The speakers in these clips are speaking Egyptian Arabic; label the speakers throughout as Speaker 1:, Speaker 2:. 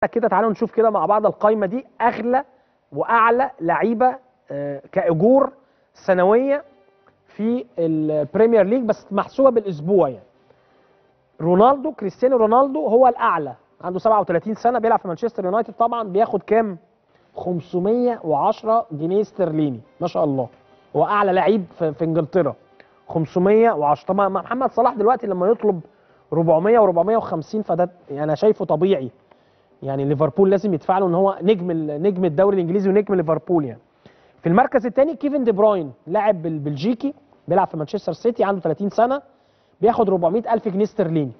Speaker 1: كده تعالوا نشوف كده مع بعض القائمه دي اغلى واعلى لعيبه آه، كاجور سنويه في البريمير ليج بس محسوبه بالاسبوع يعني رونالدو كريستيانو رونالدو هو الاعلى عنده 37 سنه بيلعب في مانشستر يونايتد طبعا بياخد كام 510 جنيه استرليني ما شاء الله هو اعلى لعيب في, في انجلترا 510 طبعا محمد صلاح دلوقتي لما يطلب 400 و450 فده انا شايفه طبيعي يعني ليفربول لازم يدفع له ان هو نجم ال- نجم الدوري الانجليزي ونجم ليفربول يعني في المركز الثاني كيفن دي بروين لاعب بال- بلجيكي بيلعب في مانشستر سيتي عنده 30 سنه بياخد 400 الف جنيه استرليني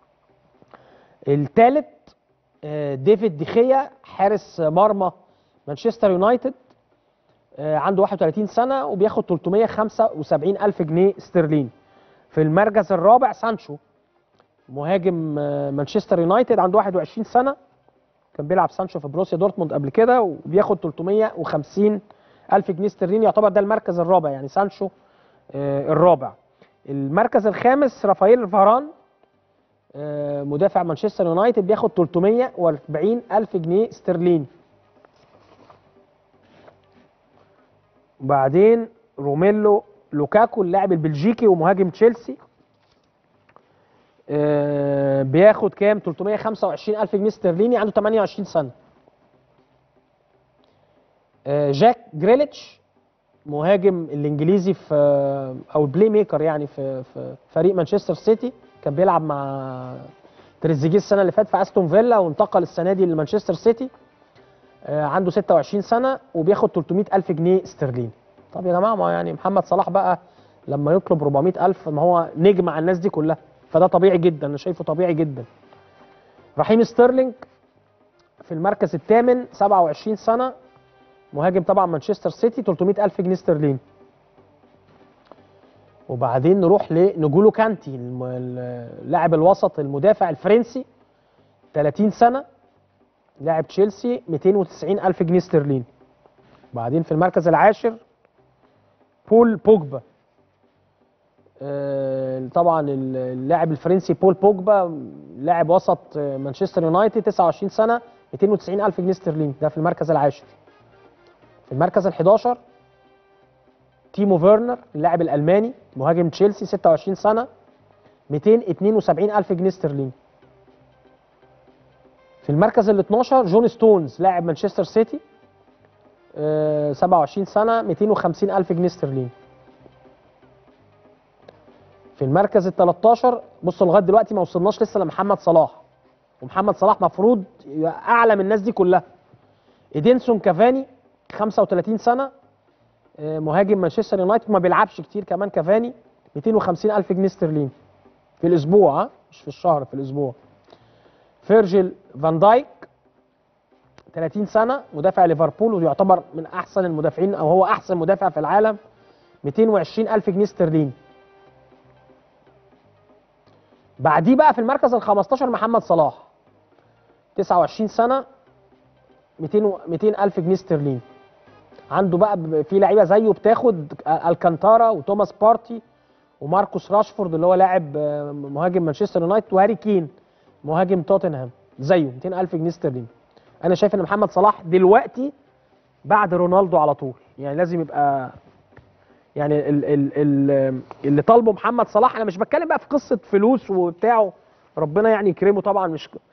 Speaker 1: الثالث ديفيد ديخيا حارس مرمى مانشستر يونايتد آه، عنده 31 سنه وبياخد 375 الف جنيه استرليني في المركز الرابع سانشو مهاجم آه، مانشستر يونايتد عنده 21 سنه كان بيلعب سانشو في بروسيا دورتموند قبل كده وبياخد 350 الف جنيه استرليني يعتبر ده المركز الرابع يعني سانشو آه، الرابع المركز الخامس رافائيل فاران آه، مدافع مانشستر يونايتد بياخد 340 الف جنيه استرليني وبعدين روميلو لوكاكو اللاعب البلجيكي ومهاجم تشيلسي آه، بياخد كام 325 الف جنيه استرليني عنده 28 سنه آه، جاك جريليتش مهاجم الانجليزي في او البلاي ميكر يعني في في فريق مانشستر سيتي كان بيلعب مع تريزيجيه السنه اللي فاتت في استون فيلا وانتقل السنه دي لمانشستر سيتي آه، عنده 26 سنه وبياخد 300 الف جنيه استرليني طب يا جماعه ما يعني محمد صلاح بقى لما يطلب 400 الف ما هو نجم على الناس دي كلها فده طبيعي جدا انا شايفه طبيعي جدا رحيم ستيرلينج في المركز الثامن 27 سنه مهاجم طبعا مانشستر سيتي 300 الف جنيه استرليني وبعدين نروح لنجولو كانتي الم- اللاعب الوسط المدافع الفرنسي 30 سنه لاعب تشيلسي 290 الف جنيه استرليني بعدين في المركز العاشر بول بوجبا آه، طبعا ال- اللاعب الفرنسي بول بوجبا لاعب وسط آه، مانشستر يونايتد 29 سنه 290 الف جنيه استرليني ده في المركز العاشر في المركز ال11 تيمو فيرنر اللاعب الالماني مهاجم تشيلسي 26 سنه 272 الف جنيه استرليني في المركز ال12 جون ستونز لاعب مانشستر سيتي آه، 27 سنه 250 الف جنيه استرليني في المركز ال13 بصوا لغايه دلوقتي ما وصلناش لسه لمحمد صلاح ومحمد صلاح مفروض يبقى اعلى من الناس دي كلها ايدينسون كافاني 35 سنه آه، مهاجم مانشستر يونايتد ما بيلعبش كتير كمان كافاني 250 الف جنيه استرليني في الاسبوع ها مش في الشهر في الاسبوع فيرجيل فان دايك 30 سنه مدافع ليفربول ويعتبر من احسن المدافعين او هو احسن مدافع في العالم 220 الف جنيه استرليني بعديه بقى في المركز ال 15 محمد صلاح 29 سنه 200 و- 200 الف جنيه استرليني عنده بقى ب- في لعيبه زيه بتاخد الكانتارا وتوماس بارتي وماركوس راشفورد اللي هو لاعب آه، مهاجم مانشستر يونايتد وهاري كين مهاجم توتنهام زيه 200 الف جنيه استرليني انا شايف ان محمد صلاح دلوقتي بعد رونالدو على طول يعني لازم يبقى يعني ال ال ال اللي طالبه محمد صلاح انا مش بتكلم بقى في قصه فلوس وبتاعه ربنا يعني يكرمه طبعا مش